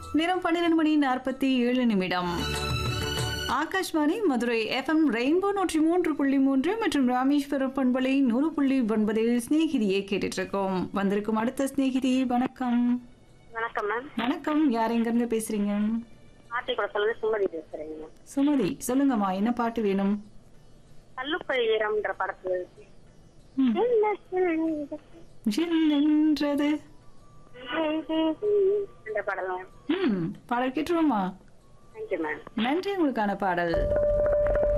நேரம் பன்னிரண்டு மணி நாற்பத்தி ஏழு நிமிடம் ஆகாஷ்வாணி மதுரை எஃப்எம் ரெயின்போ நூற்றி மூன்று புள்ளி மூன்று மற்றும் ராமேஸ்வரம் பண்பலை நூறு புள்ளி ஒன்பதில் ஸ்நேகிதியை கேட்டுட்டு இருக்கோம் வந்திருக்கும் அடுத்த ஸ்நேகிதி வணக்கம் வணக்கம் மேம் வணக்கம் யார் எங்கிருந்து பேசுறீங்க ஆர்டி குளத்துல சுமதி பேசுறேங்க மேம் சுமதி சொல்லுங்கம்மா என்ன பாட்டு வேணும் கல்லுப்பை ஈரம்ன்ற படத்துல ம். என்ன சொல்லுங்க? ஜில்லென்றது இந்த படம் மேம் ம் பாடல் கேட்டுருவோமா தேங்க்யூ மேம் நன்றி உங்களுக்கான பாடல்